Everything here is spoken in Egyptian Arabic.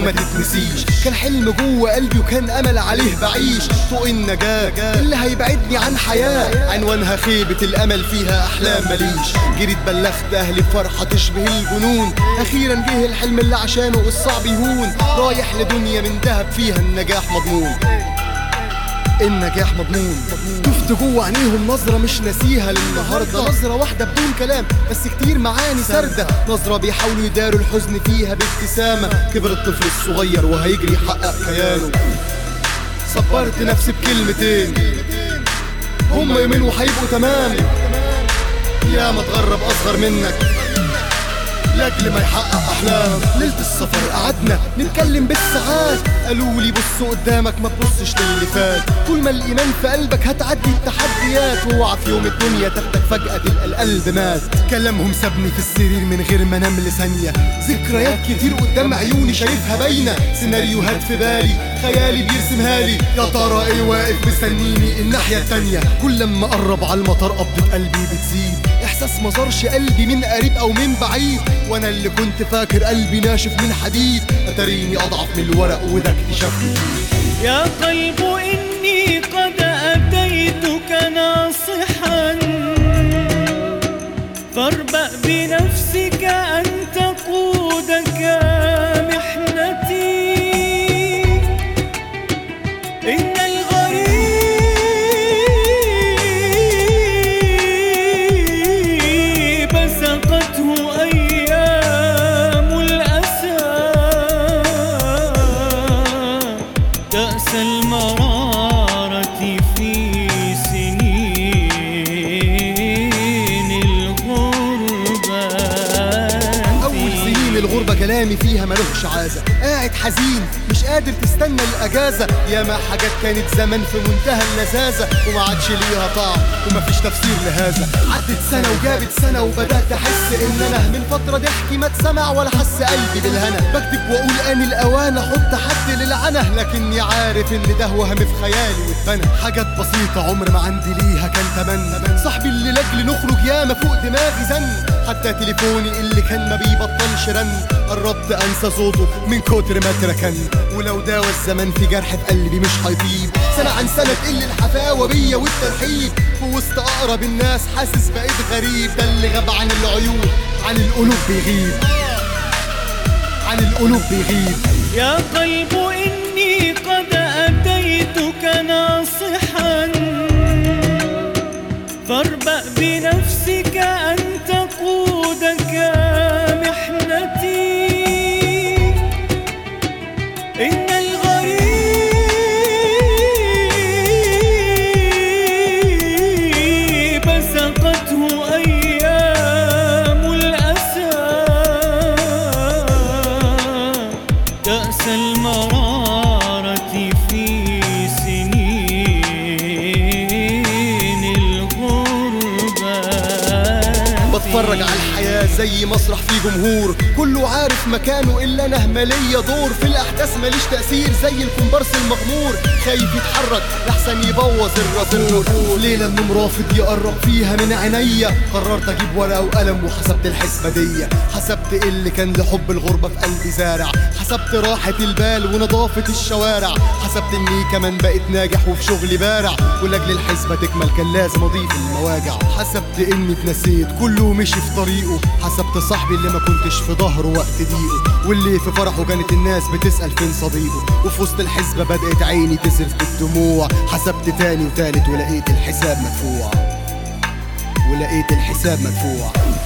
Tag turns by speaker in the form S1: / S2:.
S1: ما تتنسيش كان حلم جوه قلبي وكان امل عليه بعيش طوق النجاة اللي هيبعدني عن حياة عنوانها خيبة الامل فيها احلام مليش جريت بلغت اهلي بفرحة تشبه الجنون اخيرا جه الحلم اللي عشانه الصعب يهون رايح لدنيا من ذهب فيها النجاح مضمون النجاح مضمون شفت جوه عينيهم نظرة مش ناسيها للنهاردة نظرة واحدة بدون كلام بس كتير معاني سردة نظرة بيحاولوا يداروا الحزن فيها بابتسامة كبر الطفل الصغير وهيجري يحقق كيانه صبرت نفسي بكلمتين هما يومين وهيبقوا تمام يا ما تغرب اصغر منك لاجل ما يحقق احلام ليله السفر قعدنا نتكلم بالساعات قالوا لي بص قدامك ما تبصش للي فات طول ما الايمان في قلبك هتعدي التحديات واوعى في يوم الدنيا تاخدك فجاه تلقى القلب مات كلامهم سابني في السرير من غير ما انام لثانيه ذكريات كتير قدام عيوني شايفها باينه سيناريوهات في بالي خيالي بيرسمها لي يا ترى ايه واقف مستنيني الناحيه التانيه كل لما اقرب على المطار قبضه قلبي بتزيد احساس ما زارش قلبي من قريب او من بعيد وانا اللي كنت فاكر قلبي ناشف من حديد اتريني اضعف من الورق وده اكتشاف جديد
S2: يا قلب إني قد أتيتك ناصحا فاربأ بنفسك أن تقودك محنتي إن الغريب سقته أيام الأسى كأس المرارة في سنين الغربة
S1: اول سنين الغربه كلامي فيها ملوش عازه قاعد حزين مش قادر تستنى الاجازه ياما حاجات كانت زمان في منتهى اللذاذه وما عادش ليها طعم ومفيش تفسير لهذا عدت سنه وجابت سنه وبدات احس ان انا من فتره ضحكي ما اتسمع ولا حس قلبي بالهنا بكتب واقول ان الاوان احط حد للعنه لكني عارف ان ده وهم في خيالي واتبنى حاجات بسيطه عمر ما عندي ليها كان تمنى صاحبي اللي لاجل نخرج ياما فوق دماغي زن حتى تليفوني اللي كان ما بيبطلش رن قربت انسى صوته من كتر ما اتركن ولو داوى الزمن في جرح في قلبي مش هيطيب سنة عن سنة تقل الحفاوة بيا والترحيب في وسط أقرب الناس حاسس بقيت غريب ده اللي غاب عن العيون عن القلوب بيغيب عن القلوب بيغيب
S2: يا قلب إني قد أتيتك ناصحا فاربأ بنفسك أن تقودك محنتي إن الغريب سقته أيام الأسى كأس المرارة في سنين الغربة
S1: بتفرج على الحياة زي مسرح فيه جمهور كله عارف مكانه إلا أنا مالية دور في الأحداث ماليش تأثير زي الكومبارس المغمور خايف يتحرك لحسن يبوظ الرادور ليلة النوم رافض يقرب فيها من عينيا قررت أجيب ورقة وقلم وحسبت الحسبة دي حسبت إيه اللي كان لحب الغربة في قلبي زارع حسبت راحة البال ونظافة الشوارع حسبت إني كمان بقيت ناجح وفي شغلي بارع ولأجل الحسبة تكمل كان لازم أضيف المواجع حسبت إني اتنسيت كله مشي في طريقه حسبت صاحبي اللي ما كنتش في ظهره وقت ضيقه واللي في فرحه كانت الناس بتسأل فين صديقه وفي وسط الحسبة بدأت عيني تزرف بالدموع حسبت تاني وتالت ولقيت الحساب مدفوع ولقيت الحساب مدفوع